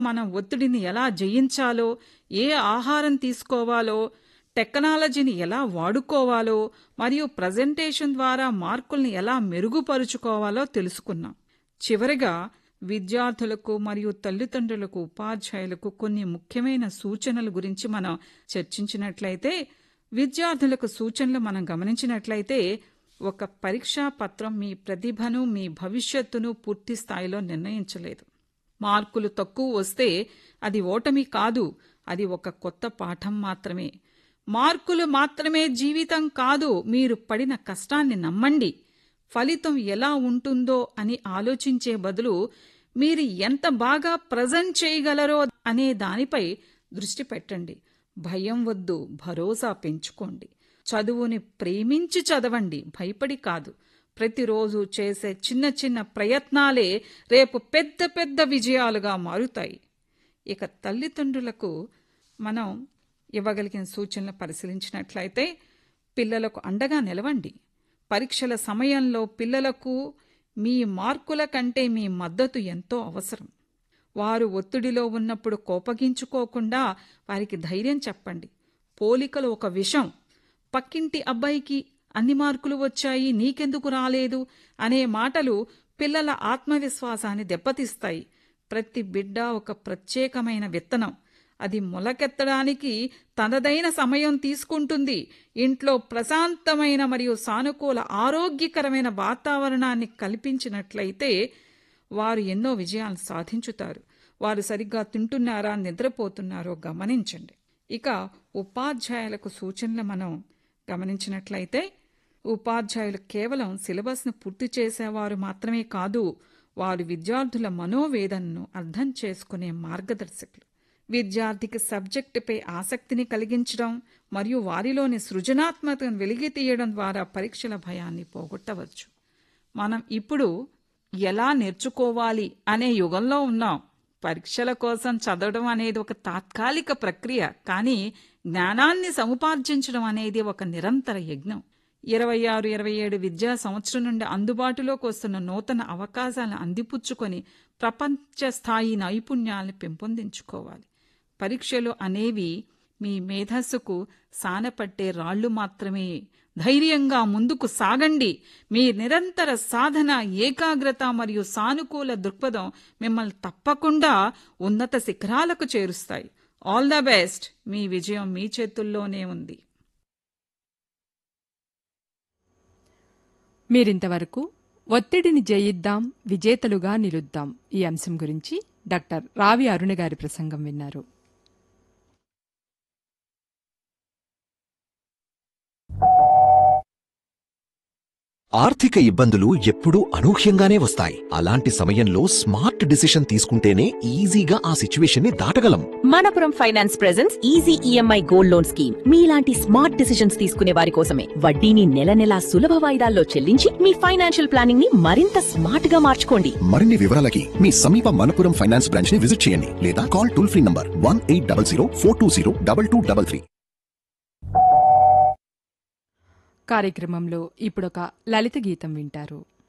మనం ఒత్తిడిని ఎలా జయించాలో ఏ ఆహారం తీసుకోవాలో టెక్నాలజీని ఎలా వాడుకోవాలో మరియు ప్రజెంటేషన్ ద్వారా మార్కుల్ని ఎలా మెరుగుపరుచుకోవాలో తెలుసుకున్నాం చివరిగా విద్యార్థులకు మరియు తల్లిదండ్రులకు ఉపాధ్యాయులకు కొన్ని ముఖ్యమైన సూచనల గురించి మనం చర్చించినట్లయితే విద్యార్థులకు సూచనలు మనం గమనించినట్లయితే ఒక పరీక్షా పత్రం మీ ప్రతిభను మీ భవిష్యత్తును పూర్తి స్థాయిలో నిర్ణయించలేదు మార్కులు తక్కువ వస్తే అది ఓటమి కాదు అది ఒక కొత్త పాఠం మాత్రమే మార్కులు మాత్రమే జీవితం కాదు మీరు పడిన కష్టాన్ని నమ్మండి ఫలితం ఎలా ఉంటుందో అని ఆలోచించే బదులు మీరు ఎంత బాగా ప్రజెంట్ చేయగలరో అనే దానిపై దృష్టి పెట్టండి భయం వద్దు భరోసా పెంచుకోండి చదువుని ప్రేమించి చదవండి భయపడి కాదు ప్రతిరోజు చేసే చిన్న చిన్న ప్రయత్నాలే రేపు పెద్ద పెద్ద విజయాలుగా మారుతాయి ఇక తల్లిదండ్రులకు మనం ఇవ్వగలిగిన సూచనలు పరిశీలించినట్లయితే పిల్లలకు అండగా నిలవండి పరీక్షల సమయంలో పిల్లలకు మీ మార్కుల కంటే మీ మద్దతు ఎంతో అవసరం వారు ఒత్తిడిలో ఉన్నప్పుడు కోపగించుకోకుండా వారికి ధైర్యం చెప్పండి పోలికలు ఒక విషం పక్కింటి అబ్బాయికి అన్ని మార్కులు వచ్చాయి నీకెందుకు రాలేదు అనే మాటలు పిల్లల ఆత్మవిశ్వాసాన్ని దెబ్బతీస్తాయి ప్రతి బిడ్డ ఒక ప్రత్యేకమైన విత్తనం అది మొలకెత్తడానికి తనదైన సమయం తీసుకుంటుంది ఇంట్లో ప్రశాంతమైన మరియు సానుకూల ఆరోగ్యకరమైన వాతావరణాన్ని కల్పించినట్లయితే వారు ఎన్నో విజయాలు సాధించుతారు వారు సరిగ్గా తింటున్నారా నిద్రపోతున్నారో గమనించండి ఇక ఉపాధ్యాయులకు సూచనలు మనం గమనించినట్లయితే ఉపాధ్యాయులు కేవలం సిలబస్ను పూర్తి చేసేవారు మాత్రమే కాదు వారు విద్యార్థుల మనోవేదనను అర్థం చేసుకునే మార్గదర్శకులు విద్యార్థికి సబ్జెక్టుపై ఆసక్తిని కలిగించడం మరియు వారిలోని సృజనాత్మకతను వెలిగి తీయడం ద్వారా పరీక్షల భయాన్ని పోగొట్టవచ్చు మనం ఇప్పుడు ఎలా నేర్చుకోవాలి అనే యుగంలో ఉన్నాం పరీక్షల కోసం చదవడం అనేది ఒక తాత్కాలిక ప్రక్రియ కానీ జ్ఞానాన్ని సముపార్జించడం అనేది ఒక నిరంతర యజ్ఞం ఇరవై ఆరు ఇరవై ఏడు విద్యా సంవత్సరం నుండి అందుబాటులోకి వస్తున్న నూతన అవకాశాలను అందిపుచ్చుకొని ప్రపంచ స్థాయి నైపుణ్యాలను పెంపొందించుకోవాలి పరీక్షలు అనేవి మీ మేధస్సుకు సానపట్టే రాళ్లు మాత్రమే ధైర్యంగా ముందుకు సాగండి మీ నిరంతర సాధన ఏకాగ్రత మరియు సానుకూల దృక్పథం మిమ్మల్ని తప్పకుండా ఉన్నత శిఖరాలకు చేరుస్తాయి ఆల్ ద బెస్ట్ మీ విజయం మీ చేతుల్లోనే ఉంది మీరింతవరకు ఒత్తిడిని జయిద్దాం విజేతలుగా నిలుద్దాం ఈ అంశం గురించి డాక్టర్ రావి అరుణ గారి ప్రసంగం విన్నారు ఆర్థిక ఇబ్బందులు ఎప్పుడూ అనూహ్యంగానే వస్తాయి అలాంటి సమయంలో స్మార్ట్ డిసిషన్ తీసుకుంటేనే ఈజీగా ఆ సిచ్యువేషన్ ని దాటగలం Manappuram finance presents easy EMI gold loan scheme మీలాంటి స్మార్ట్ డిసిషన్స్ తీసుకునే వారి కోసమే వడ్డీని నెల నెలా సులభ వాయిదాల్లో చెల్లించి మీ ఫైనాన్షియల్ ప్లానింగ్ ని మరింత స్మార్ట్ గా మార్చుకోండి మరిన్ని వివరాలకి మీ సమీప మనపురం ఫైనాన్స్ బ్రాంచ్ ని విజిట్ చేయండి లేదా call toll free number one eight double zero four two zero double two double three కార్యక్రమంలో ఇప్పుడొక లలిత గీతం వింటారు